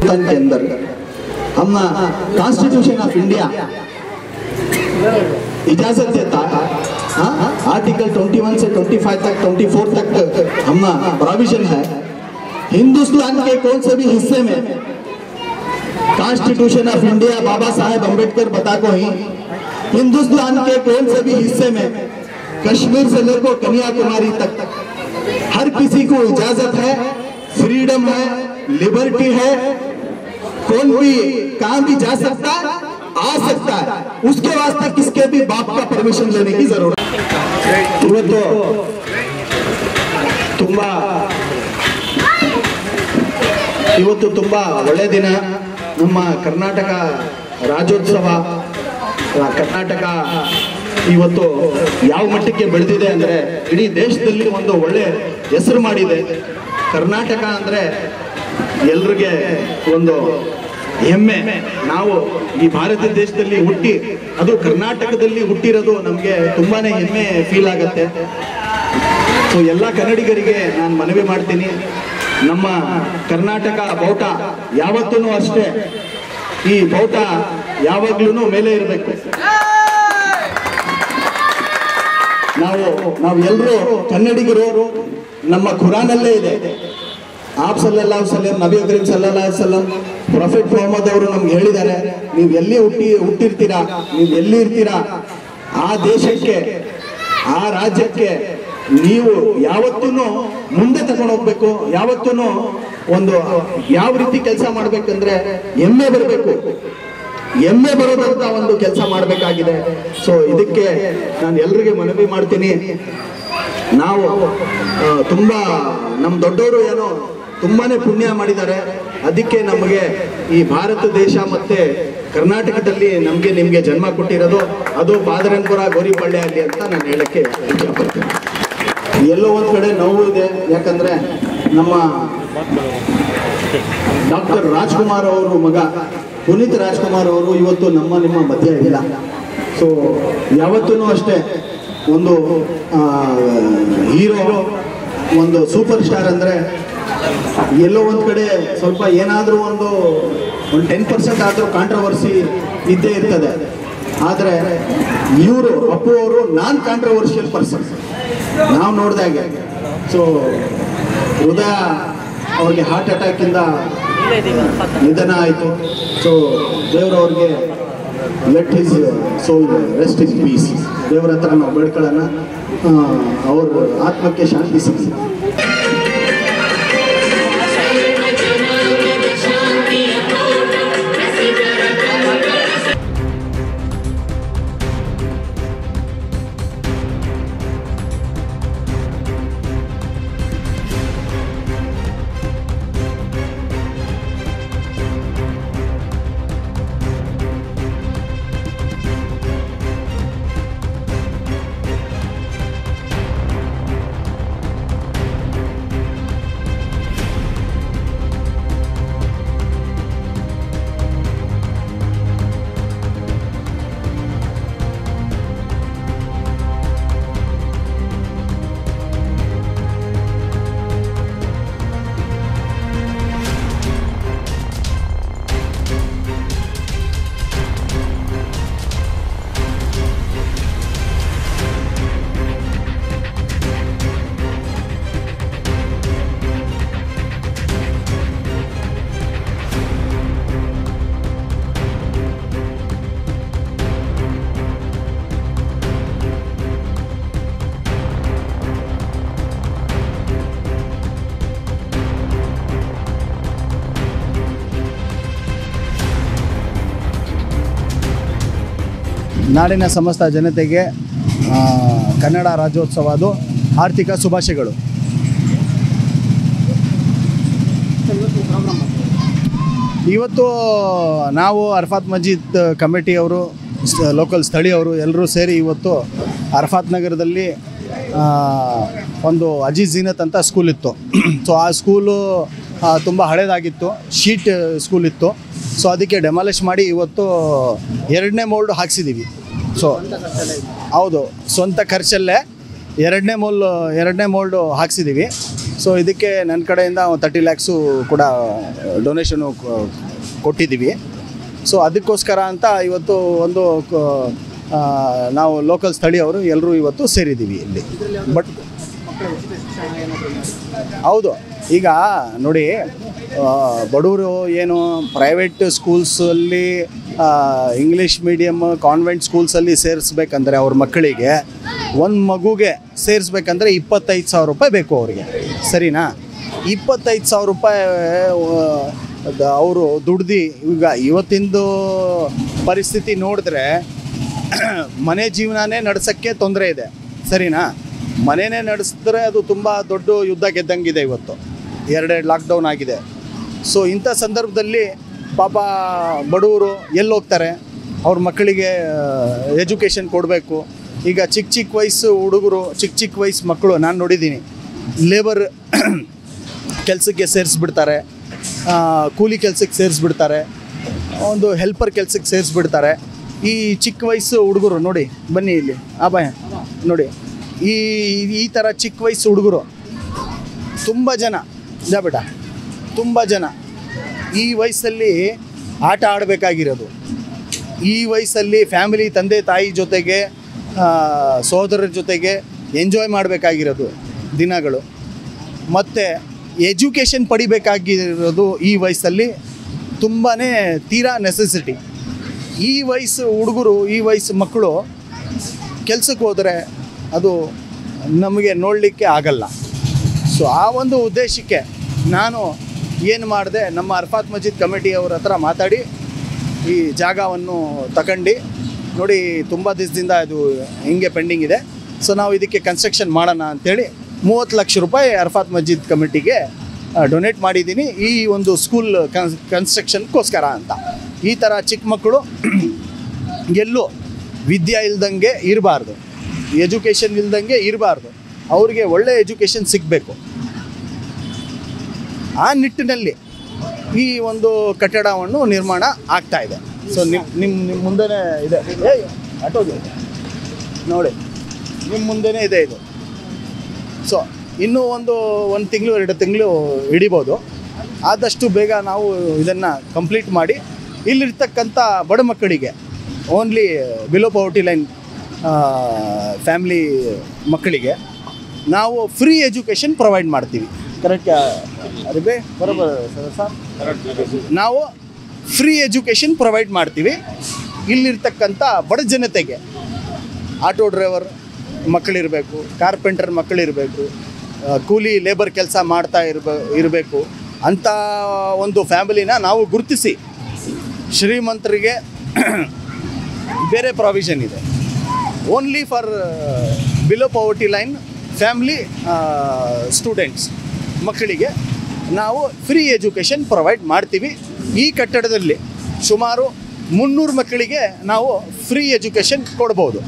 हिंदुस्तान के अंदर हम कॉन्स्टिट्यूशन ऑफ इंडिया इजाजत देता है आर्टिकल 21 से 25 तक 24 तक हम प्रोविजन है हिंदुस्तान के कौन से भी हिस्से में constitution of India Baba Saheb Ambedkar बता को ही हिंदुस्तान के कौन से भी हिस्से में कश्मीर से लेकर कन्याकुमारी तक हर किसी को इजाजत है फ्रीडम है लिबर्टी है कौन भी कहाँ भी जा सकता है आ सकता है उसके वास्ते किसके भी बाप का परमिशन लेने की जरूरत ಇವತ್ತು ತುಂಬಾ ಇವತ್ತು ತುಂಬಾ ಒಳ್ಳೆ ದಿನ ನಮ್ಮ ಕರ್ನಾಟಕ ರಾಜ್ಯೋತ್ಸವ ಆ, ಕರ್ನಾಟಕ ಇವತ್ತು ಯಾವ ಮಟ್ಟಕ್ಕೆ ಬೆಳೆದಿದೆ ಅಂದ್ರೆ ಇಡೀ ದೇಶದಲ್ಲಿ ಒಂದು ಒಳ್ಳೆ ಹೆಸರು ಮಾಡಿದೆ ಕರ್ನಾಟಕ ಅಂದ್ರೆ ಎಲ್ರಿಗೆ ಒಂದು ಹೆಮ್ಮೆ ನಾವು ಈ ಭಾರತ ದೇಶದಲ್ಲಿ ಹುಟ್ಟಿ ಅದು ಕರ್ನಾಟಕದಲ್ಲಿ ಹುಟ್ಟಿರೋದು ನಮಗೆ ತುಂಬಾನೇ ಹೆಮ್ಮೆ ಫೀಲ್ ಆಗತ್ತೆ ಸೊ ಎಲ್ಲ ಕನ್ನಡಿಗರಿಗೆ ನಾನು ಮನವಿ ಮಾಡ್ತೀನಿ ನಮ್ಮ ಕರ್ನಾಟಕ ಬಾವುಟ ಯಾವತ್ತೂ ಅಷ್ಟೇ ಈ ಬಾವುಟ ಯಾವಾಗ್ಲೂ ಮೇಲೆ ಇರಬೇಕು ನಾವು ನಾವು ಎಲ್ಲರೂ ಕನ್ನಡಿಗರು ನಮ್ಮ ಖುರಾನಲ್ಲೇ ಇದೆ ಆಪ್ ಸಲ್ಲಲ್ಲಾಹು ಸಲ್ಲಂ ನಬಿ ಕರೀಂ ಸಲ್ಲಲ್ಲಾಹು ಸಲ್ಲಂ ಪ್ರೊಫೆಟ್ ಮೊಹಮ್ಮದ್ ಅವರು ನಮ್ಗೆ ಹೇಳಿದ್ದಾರೆ ನೀವು ಎಲ್ಲಿ ಹುಟ್ಟಿ ಹುಟ್ಟಿರ್ತೀರಾ ನೀವು ಎಲ್ಲಿ ಇರ್ತೀರಾ ಆ ದೇಶಕ್ಕೆ ಆ ರಾಜ್ಯಕ್ಕೆ ನೀವು ಯಾವತ್ತೂ ಮುಂದೆ ತಗೊಂಡು ಹೋಗ್ಬೇಕು ಯಾವತ್ತೂ ಒಂದು ಯಾವ ರೀತಿ ಕೆಲಸ ಮಾಡ್ಬೇಕಂದ್ರೆ ಹೆಮ್ಮೆ ಬರಬೇಕು ಹೆಮ್ಮೆ ಬರೋದಂತ ಒಂದು ಕೆಲಸ ಮಾಡಬೇಕಾಗಿದೆ ಸೊ ಇದಕ್ಕೆ ನಾನು ಎಲ್ರಿಗೆ ಮನವಿ ಮಾಡ್ತೀನಿ ನಾವು ಆ, ತುಂಬಾ ನಮ್ಮ ದೊಡ್ಡವರು ಏನೋ ತುಂಬಾನೇ ಪುಣ್ಯ ಮಾಡಿದ್ದಾರೆ ಅದಕ್ಕೆ ನಮಗೆ ಈ ಭಾರತ ದೇಶ ಮತ್ತೆ ಕರ್ನಾಟಕದಲ್ಲಿ ನಮಗೆ ನಿಮಗೆ ಜನ್ಮ ಕೊಟ್ಟಿರೋದು ಅದು ಬಾದರನ್ಪುರ ಗೋರಿಪಳ್ಳಿ ಅಲ್ಲಿ ಅಂತ ನಾನು ಹೇಳಕ್ಕೆ ಇಷ್ಟಪಡ್ತೀನಿ ಎಲ್ಲೋ ಒಂದ್ ಕಡೆ ನೋವು ಇದೆ ಯಾಕಂದ್ರೆ ನಮ್ಮ ಡಾಕ್ಟರ್ ರಾಜ್ಕುಮಾರ್ ಅವರು ಮಗ ಪುನೀತ್ ರಾಜ್ಕುಮಾರ್ ಅವರು ಇವತ್ತು ನಮ್ಮ ನಿಮ್ಮ ಮಧ್ಯ ಇಲ್ಲ ಸೊ ಯಾವತ್ತೂ ಅಷ್ಟೇ ಒಂದು ಹೀರೋ ಒಂದು ಸೂಪರ್ ಸ್ಟಾರ್ ಅಂದ್ರೆ ಎಲ್ಲೋ ಒಂದ್ ಕಡೆ ಸ್ವಲ್ಪ ಏನಾದರೂ ಒಂದು ಒಂದು ಟೆನ್ ಪರ್ಸೆಂಟ್ ಆದರೂ ಕಾಂಟ್ರವರ್ಸಿ ಇದ್ದೇ ಇರ್ತದೆ ಆದರೆ ಇವರು ಅಪ್ಪು ಅವರು ನಾನ್ ಕಾಂಟ್ರವರ್ಷಿಯಲ್ ಪರ್ಸನ್ ನಾವು ನೋಡಿದಾಗೆ ಸೊ ಹೃದಯ ಅವ್ರಿಗೆ ಹಾರ್ಟ್ ಅಟ್ಯಾಕಿಂದ ನಿಧನ ಆಯಿತು ಸೊ ದೇವರವ್ರಿಗೆ let his soul rest is peace ದೇವರ ಹತ್ರ ನಾವು ಬೇಡ್ಕೊಳ್ಳೋಣ ಆ, ಅವ್ರ ಆತ್ಮಕ್ಕೆ ಶಾಂತಿ ಸಿಗಲಿ ನಾಡಿನ ಸಮಸ್ತ ಜನತೆಗೆ ಆ, ಕನ್ನಡ ರಾಜ್ಯೋತ್ಸವದು ಆರ್ಥಿಕ ಶುಭಾಶಯಗಳು ಇವತ್ತು ನಾವು ಅರ್ಫಾತ್ ಮಜೀದ್ ಕಮಿಟಿಯವರು ಲೋಕಲ್ ಸ್ಥಳೀಯವರು ಎಲ್ಲರೂ ಸೇರಿ ಇವತ್ತು ಅರ್ಫಾತ್ ನಗರದಲ್ಲಿ ಆ, ಒಂದು ಅಜೀಜ್ ಜೀನತ್ ಅಂತ ಸ್ಕೂಲ್ ಇತ್ತು ಸೊ ಆ ಸ್ಕೂಲು ತುಂಬ ಹಳೇದಾಗಿತ್ತು ಶೀಟ್ ಸ್ಕೂಲ್ ಇತ್ತು ಸೊ ಅದಕ್ಕೆ ಡೆಮಾಲಿಷ್ ಮಾಡಿ ಇವತ್ತು ಎರಡನೇ ಮೋಲ್ಡ್ ಹಾಕ್ಸಿದ್ದೀವಿ ಸೊ ಹೌದು ಸ್ವಂತ ಖರ್ಚಲ್ಲೇ ಎರಡನೇ ಮೋಲ್ ಎರಡನೇ ಮೋಲ್ಡು ಹಾಕ್ಸಿದ್ದೀವಿ ಸೊ ಇದಕ್ಕೆ ನನ್ನ ಕಡೆಯಿಂದ ತರ್ಟಿ ಲ್ಯಾಕ್ಸು ಕೂಡ ಡೊನೇಷನು ಕೊಟ್ಟಿದ್ದೀವಿ ಸೊ ಅದಕ್ಕೋಸ್ಕರ ಅಂತ ಇವತ್ತು ಒಂದು ಕ- ಆ, ನಾವು ಲೋಕಲ್ ಸ್ಥಳೀಯವರು ಎಲ್ಲರೂ ಇವತ್ತು ಸೇರಿದ್ದೀವಿ ಇಲ್ಲಿ ಬಟ್ ಹೌದು ಈಗ ನೋಡಿ ಆ, ಬಡವರು ಏನು ಪ್ರೈವೇಟ್ ಸ್ಕೂಲ್ಸಲ್ಲಿ ಇಂಗ್ಲೀಷ್ ಮೀಡಿಯಮ್ ಕಾನ್ವೆಂಟ್ ಸ್ಕೂಲ್ಸಲ್ಲಿ ಸೇರಿಸ್ಬೇಕಂದ್ರೆ ಅವ್ರ ಮಕ್ಕಳಿಗೆ ಒಂದು ಮಗುಗೆ ಸೇರಿಸ್ಬೇಕಂದ್ರೆ ಇಪ್ಪತ್ತೈದು ಸಾವಿರ ರೂಪಾಯಿ ಬೇಕು ಅವರಿಗೆ ಸರಿನಾ ಇಪ್ಪತ್ತೈದು ಸಾವಿರ ರೂಪಾಯಿ ಅವರು ದುಡ್ದು ಈಗ ಇವತ್ತಿಂದು ಪರಿಸ್ಥಿತಿ ನೋಡಿದ್ರೆ ಮನೆ ಜೀವನನೇ ನಡೆಸೋಕ್ಕೆ ತೊಂದರೆ ಇದೆ ಸರಿನಾ ಮನೆನೇ ನಡೆಸಿದ್ರೆ ಅದು ತುಂಬ ದೊಡ್ಡ ಯುದ್ಧ ಗೆದ್ದಂಗಿದೆ ಇವತ್ತು ಎರಡೆರಡು ಲಾಕ್ಡೌನ್ ಆಗಿದೆ ಸೊ ಇಂಥ ಸಂದರ್ಭದಲ್ಲಿ ಪಾಪ ಬಡವರು ಎಲ್ಲಿ ಹೋಗ್ತಾರೆ ಅವ್ರ ಮಕ್ಕಳಿಗೆ ಎಜುಕೇಷನ್ ಕೊಡಬೇಕು ಈಗ ಚಿಕ್ಕ ಚಿಕ್ಕ ವಯಸ್ಸು ಹುಡುಗರು ಚಿಕ್ಕ ಚಿಕ್ಕ ವಯಸ್ಸು ಮಕ್ಕಳು ನಾನು ನೋಡಿದ್ದೀನಿ ಲೇಬರ್ ಕೆಲಸಕ್ಕೆ ಸೇರಿಸ್ಬಿಡ್ತಾರೆ ಆ, ಕೂಲಿ ಕೆಲಸಕ್ಕೆ ಸೇರಿಸ್ಬಿಡ್ತಾರೆ ಒಂದು ಹೆಲ್ಪರ್ ಕೆಲಸಕ್ಕೆ ಸೇರಿಸ್ಬಿಡ್ತಾರೆ ಈ ಚಿಕ್ಕ ವಯಸ್ಸು ಹುಡುಗರು ನೋಡಿ ಬನ್ನಿ ಇಲ್ಲಿ ಆ ಬಾಯ ನೋಡಿ ಈ ಈ ಥರ ಚಿಕ್ಕ ವಯಸ್ಸು ಹುಡುಗರು ತುಂಬ ಜನ ಜಾ ಬೇಟ ತುಂಬ ಜನ ಈ ವಯಸ್ಸಲ್ಲಿ ಆಟ ಆಡಬೇಕಾಗಿರೋದು ಈ ವಯಸ್ಸಲ್ಲಿ ಫ್ಯಾಮಿಲಿ ತಂದೆ ತಾಯಿ ಜೊತೆಗೆ ಆ, ಸೋದರರ ಜೊತೆಗೆ ಎಂಜಾಯ್ ಮಾಡಬೇಕಾಗಿರೋದು ದಿನಗಳು ಮತ್ತು ಎಜುಕೇಷನ್ ಪಡಿಬೇಕಾಗಿರೋದು ಈ ವಯಸ್ಸಲ್ಲಿ ತುಂಬಾ ತೀರಾ ನೆಸೆಸಿಟಿ ಈ ವಯಸ್ಸು ಹುಡುಗರು ಈ ವಯಸ್ಸು ಮಕ್ಕಳು ಕೆಲಸಕ್ಕೆ ಹೋದರೆ ಅದು ನಮಗೆ ನೋಡಲಿಕ್ಕೆ ಆಗಲ್ಲ ಸೊ ಆ ಒಂದು ಉದ್ದೇಶಕ್ಕೆ ನಾನು ಏನು ಮಾಡಿದೆ ನಮ್ಮ ಅರ್ಫಾತ್ ಮಜೀದ್ ಕಮಿಟಿಯವ್ರ ಹತ್ರ ಮಾತಾಡಿ ಈ ಜಾಗವನ್ನು ತಗೊಂಡು ನೋಡಿ ತುಂಬ ದಿವಸದಿಂದ ಇದು ಹಿಂಗೆ ಪೆಂಡಿಂಗ್ ಇದೆ ಸೊ ನಾವು ಇದಕ್ಕೆ ಕನ್ಸ್ಟ್ರಕ್ಷನ್ ಮಾಡೋಣ ಅಂಥೇಳಿ ಮೂವತ್ತು ಲಕ್ಷ ರೂಪಾಯಿ ಅರ್ಫಾತ್ ಮಜೀದ್ ಕಮಿಟಿಗೆ ಡೊನೇಟ್ ಮಾಡಿದ್ದೀನಿ ಈ ಒಂದು ಸ್ಕೂಲ್ ಕನ್ಸ್ ಕನ್ಸ್ಟ್ರಕ್ಷನ್ಗೋಸ್ಕರ ಅಂತ ಈ ಥರ ಚಿಕ್ಕ ಮಕ್ಕಳು ಎಲ್ಲೂ ವಿದ್ಯೆ ಇಲ್ದಂಗೆ ಇರಬಾರ್ದು ಎಜುಕೇಷನ್ ಇಲ್ದಂಗೆ ಇರಬಾರ್ದು ಅವ್ರಿಗೆ ಒಳ್ಳೆ ಎಜುಕೇಷನ್ ಸಿಗಬೇಕು ಆ ನಿಟ್ಟಿನಲ್ಲಿ ಈ ಒಂದು ಕಟ್ಟಡವನ್ನು ನಿರ್ಮಾಣ ಆಗ್ತಾ ಇದೆ ಸೊ ನಿಮ್ಮ ನಿಮ್ಮ ನಿಮ್ಮ ಮುಂದೆನೇ ಇದೆ ಏಯ್ ಆಟೋದು ನೋಡಿ ನಿಮ್ಮ ಮುಂದೆನೇ ಇದೆ ಇದು ಸೊ ಇನ್ನೂ ಒಂದು ಒಂದು ತಿಂಗಳು ಎರಡು ತಿಂಗಳು ಹಿಡಿಬೋದು ಆದಷ್ಟು ಬೇಗ ನಾವು ಇದನ್ನು ಕಂಪ್ಲೀಟ್ ಮಾಡಿ ಇಲ್ಲಿರ್ತಕ್ಕಂಥ ಬಡ ಮಕ್ಕಳಿಗೆ only below poverty line family ಮಕ್ಕಳಿಗೆ ನಾವು ಫ್ರೀ ಎಜುಕೇಷನ್ ಪ್ರೊವೈಡ್ ಮಾಡ್ತೀವಿ ಕರೆಕ್ಟ್ ಅರಿಬೇ ಬರೋಬರ ಸರ್ ನಾವು ಫ್ರೀ ಎಜುಕೇಷನ್ ಪ್ರೊವೈಡ್ ಮಾಡ್ತೀವಿ ಇಲ್ಲಿರ್ತಕ್ಕಂಥ ಬಡ ಜನತೆಗೆ ಆಟೋ ಡ್ರೈವರ್ ಮಕ್ಕಳಿರಬೇಕು ಕಾರ್ಪೆಂಟರ್ ಮಕ್ಕಳಿರಬೇಕು ಆ, ಕೂಲಿ ಲೇಬರ್ ಕೆಲಸ ಮಾಡ್ತಾ ಇರಬ ಇರಬೇಕು ಅಂಥ ಒಂದು ಫ್ಯಾಮಿಲಿನ ನಾವು ಗುರುತಿಸಿ ಶ್ರೀಮಂತರಿಗೆ ಬೇರೆ ಪ್ರಾವಿಷನ್ ಇದೆ only for below poverty line family students ಮಕ್ಕಳಿಗೆ ನಾವು ಫ್ರೀ ಎಜುಕೇಷನ್ ಪ್ರೊವೈಡ್ ಮಾಡ್ತೀವಿ ಈ ಕಟ್ಟಡದಲ್ಲಿ ಸುಮಾರು ಮುನ್ನೂರು ಮಕ್ಕಳಿಗೆ ನಾವು ಫ್ರೀ ಎಜುಕೇಷನ್ ಕೊಡ್ಬೋದು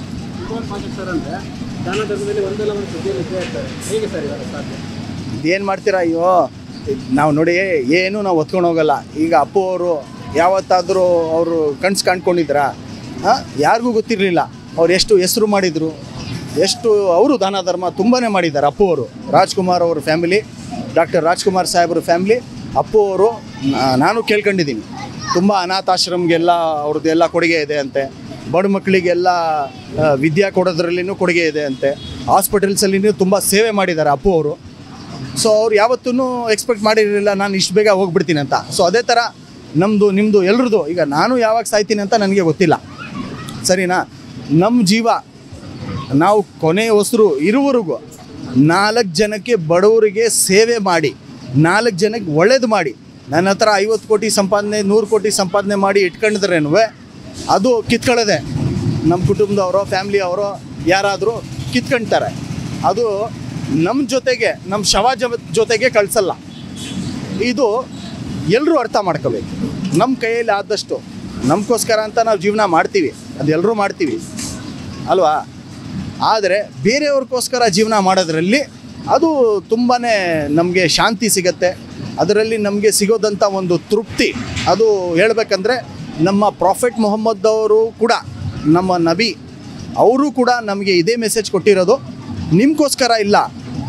ಏನು ಮಾಡ್ತೀರಾ ಅಯ್ಯೋ ನಾವು ನೋಡಿ ಏನು ನಾವು ಹೊತ್ಕೊಂಡು ಹೋಗಲ್ಲ ಈಗ ಅಪ್ಪು ಅವರು ಯಾವತ್ತಾದರೂ ಅವರು ಕಣ್ಸು ಕಾಣ್ಕೊಂಡಿದ್ರಾ ಹಾಂ ಯಾರಿಗೂ ಗೊತ್ತಿರಲಿಲ್ಲ ಅವ್ರು ಎಷ್ಟು ಹೆಸರು ಮಾಡಿದರು ಎಷ್ಟು ಅವರು ದಾನ ಧರ್ಮ ತುಂಬಾ ಮಾಡಿದ್ದಾರೆ ಅಪ್ಪು ಅವರು ರಾಜ್ಕುಮಾರ್ ಅವ್ರ ಫ್ಯಾಮಿಲಿ ಡಾಕ್ಟರ್ ರಾಜ್ಕುಮಾರ್ ಸಾಹೇಬ್ರ ಫ್ಯಾಮಿಲಿ ಅಪ್ಪು ಅವರು ನಾ- ನಾನು ಕೇಳ್ಕೊಂಡಿದ್ದೀನಿ ತುಂಬ ಅನಾಥಾಶ್ರಮಗೆಲ್ಲ ಅವ್ರದ್ದೆಲ್ಲ ಕೊಡುಗೆ ಇದೆ ಅಂತೆ ಬಡ ಮಕ್ಕಳಿಗೆಲ್ಲ ಆ, ವಿದ್ಯಾ ಕೊಡೋದ್ರಲ್ಲಿನೂ ಕೊಡುಗೆ ಇದೆ ಅಂತೆ ಹಾಸ್ಪಿಟಲ್ಸಲ್ಲಿನೂ ತುಂಬ ಸೇವೆ ಮಾಡಿದ್ದಾರೆ ಅಪ್ಪು ಅವರು ಸೊ ಅವ್ರು ಯಾವತ್ತೂ ಎಕ್ಸ್ಪೆಕ್ಟ್ ಮಾಡಿರಲಿಲ್ಲ ನಾನು ಇಷ್ಟು ಬೇಗ ಹೋಗ್ಬಿಡ್ತೀನಿ ಅಂತ ಸೊ ಅದೇ ಥರ ನಮ್ಮದು ನಿಮ್ಮದು ಎಲ್ರದ್ದು ಈಗ ನಾನು ಯಾವಾಗ ಸಾಯ್ತೀನಿ ಅಂತ ನನಗೆ ಗೊತ್ತಿಲ್ಲ ಸರಿನಾ ನಮ್ಮ ಜೀವ ನಾವು ಕೊನೆ ಹೊಸರು ಇರುವವರೆಗೂ ನಾಲ್ಕು ಜನಕ್ಕೆ ಬಡವರಿಗೆ ಸೇವೆ ಮಾಡಿ ನಾಲ್ಕು ಜನಕ್ಕೆ ಒಳ್ಳೇದು ಮಾಡಿ ನನ್ನ ಹತ್ರ ಐವತ್ತು ಕೋಟಿ ಸಂಪಾದನೆ ನೂರು ಕೋಟಿ ಸಂಪಾದನೆ ಮಾಡಿ ಇಟ್ಕೊಂಡಿದ್ರೇನು ಅದು ಕಿತ್ಕೊಳ್ಳೋದೆ ನಮ್ಮ ಕುಟುಂಬದವರೋ ಫ್ಯಾಮ್ಲಿ ಅವರೋ ಯಾರಾದರೂ ಕಿತ್ಕೊಳ್ತಾರೆ ಅದು ನಮ್ಮ ಜೊತೆಗೆ ನಮ್ಮ ಶವ ಜ- ಜೊತೆಗೆ ಕಳಿಸಲ್ಲ ಇದು ಎಲ್ಲರೂ ಅರ್ಥ ಮಾಡ್ಕೋಬೇಕು ನಮ್ಮ ಕೈಯಲ್ಲಿ ಆದಷ್ಟು ನಮಗೋಸ್ಕರ ಅಂತ ನಾವು ಜೀವನ ಮಾಡ್ತೀವಿ ಅದೆಲ್ಲರೂ ಮಾಡ್ತೀವಿ ಅಲ್ವಾ ಆದರೆ ಬೇರೆಯವ್ರಿಗೋಸ್ಕರ ಜೀವನ ಮಾಡೋದ್ರಲ್ಲಿ ಅದು ತುಂಬಾ ನಮಗೆ ಶಾಂತಿ ಸಿಗತ್ತೆ ಅದರಲ್ಲಿ ನಮಗೆ ಸಿಗೋದಂಥ ಒಂದು ತೃಪ್ತಿ ಅದು ಹೇಳ್ಬೇಕಂದ್ರೆ ನಮ್ಮ ಪ್ರಾಫೆಟ್ ಮೊಹಮ್ಮದ್ ಅವರು ಕೂಡ ನಮ್ಮ ನಬಿ ಅವರು ಕೂಡ ನಮಗೆ ಇದೇ ಮೆಸೇಜ್ ಕೊಟ್ಟಿರೋದು ನಿಮಗೋಸ್ಕರ ಇಲ್ಲ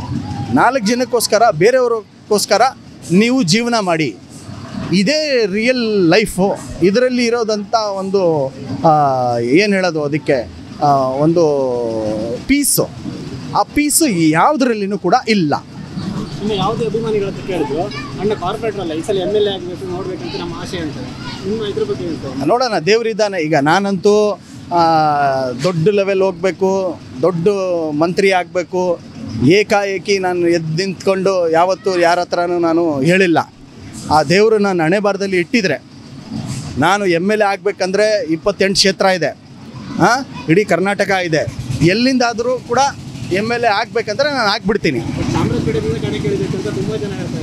ನಾಲ್ಕು ಜನಕ್ಕೋಸ್ಕರ ಬೇರೆಯವ್ರಿಗೋಸ್ಕರ ನೀವು ಜೀವನ ಮಾಡಿ ಇದೇ ರಿಯಲ್ ಲೈಫು ಇದರಲ್ಲಿ ಇರೋದಂಥ ಒಂದು ಏನು ಹೇಳೋದು ಅದಕ್ಕೆ ಆ, ಒಂದು ಪೀಸು ಆ ಪೀಸು ಯಾವುದರಲ್ಲಿನೂ ಕೂಡ ಇಲ್ಲ ಇನ್ನು ಯಾವುದೇ ಅಭಿಮಾನಿಗಳ ಹತ್ರ ಕೇಳಿದ್ರು ಅಣ್ಣ ಕಾರ್ಪೊರೇಟರ್ ಅಲ್ಲ ಈ ಸಲ ಎಮ್ ಎಲ್ ಎ ಆಗಬೇಕು ನೋಡ್ಬೇಕಂತ ನಮ್ಮ ಆಸೆ ಅಂತ ನಿಮ್ಮ ಇದ್ರ ಬಗ್ಗೆ ಏನು ಸರ್ ನೋಡೋಣ ದೇವರಿದ್ದಾನೆ ಈಗ ನಾನಂತೂ ಆ, ದೊಡ್ಡ ಲೆವೆಲ್ ಹೋಗಬೇಕು ದೊಡ್ಡ ಮಂತ್ರಿ ಆಗಬೇಕು ಏಕಾಏಕಿ ನಾನು ಎದ್ದು ನಿಂತ್ಕೊಂಡು ಯಾವತ್ತೂ ಯಾರ ಹತ್ರನೂ ನಾನು ಹೇಳಿಲ್ಲ ಆ ದೇವರು ನಾನು ಹಣೆ ಬಾರದಲ್ಲಿ ಇಟ್ಟಿದ್ರೆ ನಾನು ಎಮ್ ಎಲ್ ಎ ಆಗಬೇಕಂದ್ರೆ ಇಪ್ಪತ್ತೆಂಟು ಕ್ಷೇತ್ರ ಇದೆ ಹಾಂ ಇಡೀ ಕರ್ನಾಟಕ ಇದೆ ಎಲ್ಲಿಂದಾದರೂ ಕೂಡ ಎಮ್ ಎಲ್ ಎ ಆಗಬೇಕಂದ್ರೆ ನಾನು ಆಗ್ಬಿಡ್ತೀನಿ ಚಾಮರಾಜಪೇಟೆಯಿಂದ ಕಡೆ ಕೇಳಬೇಕು ಅಂತ ತುಂಬ ಜನ ಹೇಳ್ತಾರೆ